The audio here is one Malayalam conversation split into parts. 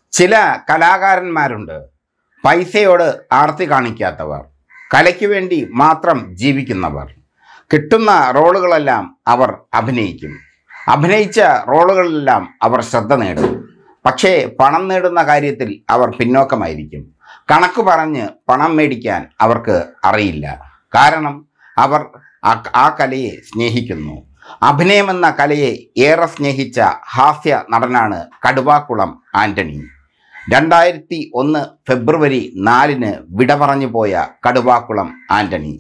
ചില കലാകാരന്മാരുണ്ട് പൈസയോട് ആർത്തി കാണിക്കാത്തവർ കലയ്ക്ക് വേണ്ടി മാത്രം ജീവിക്കുന്നവർ കിട്ടുന്ന റോളുകളെല്ലാം അവർ അഭിനയിക്കും അഭിനയിച്ച റോളുകളിലെല്ലാം അവർ ശ്രദ്ധ നേടും പക്ഷേ പണം നേടുന്ന കാര്യത്തിൽ അവർ പിന്നോക്കമായിരിക്കും കണക്ക് പറഞ്ഞ് പണം മേടിക്കാൻ അവർക്ക് അറിയില്ല കാരണം അവർ ആ- ആ കലയെ സ്നേഹിക്കുന്നു അഭിനയമെന്ന കലയെ ഏറെ സ്നേഹിച്ച ഹാസ്യ നടനാണ് കടുവാക്കുളം ആന്റണി രണ്ടായിരത്തി ഒന്ന് ഫെബ്രുവരി നാലിന് വിട പറഞ്ഞു പോയ കടുവാക്കുളം ആന്റണി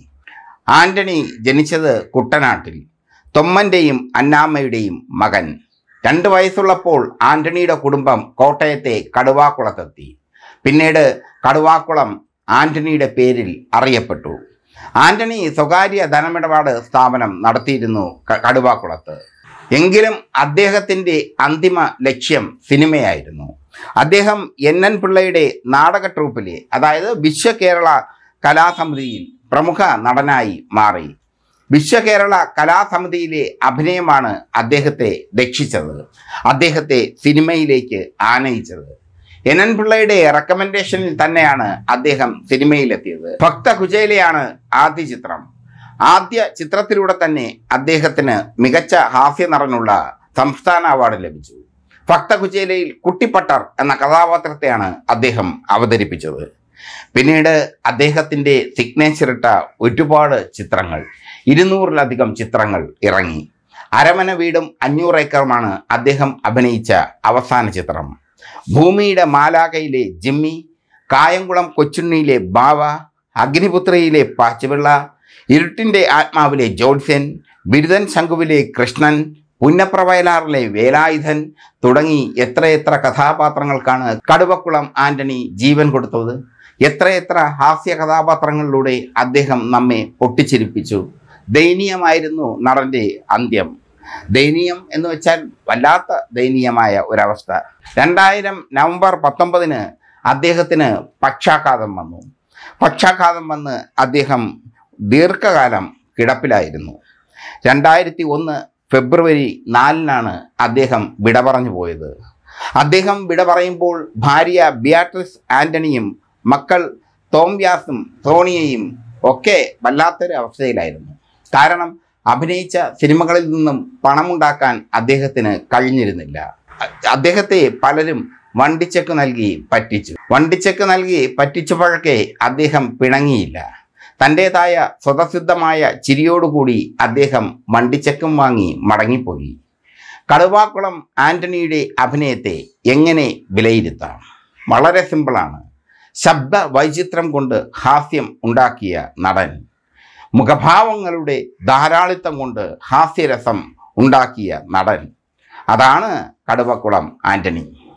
ആന്റണി ജനിച്ചത് കുട്ടനാട്ടിൽ തൊമ്മൻ്റെയും അന്നാമ്മയുടെയും മകൻ രണ്ട് വയസ്സുള്ളപ്പോൾ ആന്റണിയുടെ കുടുംബം കോട്ടയത്തെ കടുവാക്കുളത്തെത്തി പിന്നീട് കടുവാക്കുളം ആന്റണിയുടെ പേരിൽ അറിയപ്പെട്ടു ആന്റണി സ്വകാര്യ ധനമിടപാട് സ്ഥാപനം നടത്തിയിരുന്നു ക- കടുവാക്കുളത്ത് എങ്കിലും അദ്ദേഹത്തിൻ്റെ അന്തിമ ലക്ഷ്യം സിനിമയായിരുന്നു അദ്ദേഹം എൻ എൻ പിള്ളയുടെ നാടക ട്രൂപ്പിലെ അതായത് വിശ്വകേരള കലാസമിതിയിൽ പ്രമുഖ നടനായി മാറി വിശ്വകേരള കലാസമിതിയിലെ അഭിനയമാണ് അദ്ദേഹത്തെ രക്ഷിച്ചത് അദ്ദേഹത്തെ സിനിമയിലേക്ക് ആനയിച്ചത് എൻ എൻ പിള്ളയുടെ റെക്കമെൻഡേഷനിൽ തന്നെയാണ് അദ്ദേഹം സിനിമയിലെത്തിയത് ഭക്ത കുചേലയാണ് ആദ്യ ചിത്രം ആദ്യ ചിത്രത്തിലൂടെ തന്നെ അദ്ദേഹത്തിന് മികച്ച ഹാസ്യ നടനുള്ള സംസ്ഥാന അവാർഡ് ലഭിച്ചു ഭക്ത കുചേലയിൽ കുട്ടിപ്പട്ടർ എന്ന കഥാപാത്രത്തെയാണ് അദ്ദേഹം അവതരിപ്പിച്ചത് പിന്നീട് അദ്ദേഹത്തിൻ്റെ സിഗ്നേച്ചർ ഇട്ട ഒരുപാട് ചിത്രങ്ങൾ ഇരുന്നൂറിലധികം ചിത്രങ്ങൾ ഇറങ്ങി അരമന വീടും അഞ്ഞൂറ് ഏക്കറുമാണ് അദ്ദേഹം അഭിനയിച്ച അവസാന ചിത്രം ഭൂമിയുടെ മാലാകയിലെ ജിമ്മി കായംകുളം കൊച്ചുണ്ണിയിലെ ബാവ അഗ്നിപുത്രയിലെ പാച്ചുപിള്ള ഇരുട്ടിൻ്റെ ആത്മാവിലെ ജോത്സ്യൻ ബിരുദൻ ശംഖുവിലെ കൃഷ്ണൻ പുന്നപ്രവയലാറിലെ വേലായുധൻ തുടങ്ങി എത്രയെത്ര കഥാപാത്രങ്ങൾക്കാണ് കടുവക്കുളം ആന്റണി ജീവൻ കൊടുത്തത് എത്രയെത്ര ഹാസ്യ കഥാപാത്രങ്ങളിലൂടെ അദ്ദേഹം നമ്മെ പൊട്ടിച്ചിരിപ്പിച്ചു ദയനീയമായിരുന്നു നടൻ്റെ അന്ത്യം ദയനീയം എന്ന് വെച്ചാൽ വല്ലാത്ത ദയനീയമായ ഒരവസ്ഥ രണ്ടായിരം നവംബർ പത്തൊമ്പതിന് അദ്ദേഹത്തിന് പക്ഷാഘാതം വന്നു പക്ഷാഘാതം വന്ന് അദ്ദേഹം ദീർഘകാലം കിടപ്പിലായിരുന്നു രണ്ടായിരത്തി ഒന്ന് ഫെബ്രുവരി നാലിനാണ് അദ്ദേഹം വിട പറഞ്ഞു പോയത് അദ്ദേഹം വിട പറയുമ്പോൾ ഭാര്യ ബിയാട്രിസ് ആൻ്റണിയും മക്കൾ തോം വ്യാസും സോണിയയും ഒക്കെ വല്ലാത്തൊരു അവസ്ഥയിലായിരുന്നു കാരണം അഭിനയിച്ച സിനിമകളിൽ നിന്നും പണമുണ്ടാക്കാൻ അദ്ദേഹത്തിന് കഴിഞ്ഞിരുന്നില്ല അ- അദ്ദേഹത്തെ പലരും വണ്ടിച്ചെക്ക് നൽകി പറ്റിച്ചു വണ്ടിച്ചെക്ക് നൽകി പറ്റിച്ചപ്പോഴൊക്കെ അദ്ദേഹം പിണങ്ങിയില്ല തൻ്റേതായ സ്വതസിദ്ധമായ ചിരിയോടുകൂടി അദ്ദേഹം വണ്ടിച്ചെക്കും വാങ്ങി മടങ്ങിപ്പോയി കടുവാക്കുളം ആന്റണിയുടെ അഭിനയത്തെ എങ്ങനെ വിലയിരുത്താം വളരെ സിമ്പിളാണ് ശബ്ദ വൈചിത്രം കൊണ്ട് ഹാസ്യം ഉണ്ടാക്കിയ നടൻ മുഖഭാവങ്ങളുടെ ധാരാളിത്തം കൊണ്ട് ഹാസ്യരസം ഉണ്ടാക്കിയ നടൻ അതാണ് കടുവക്കുളം ആന്റണി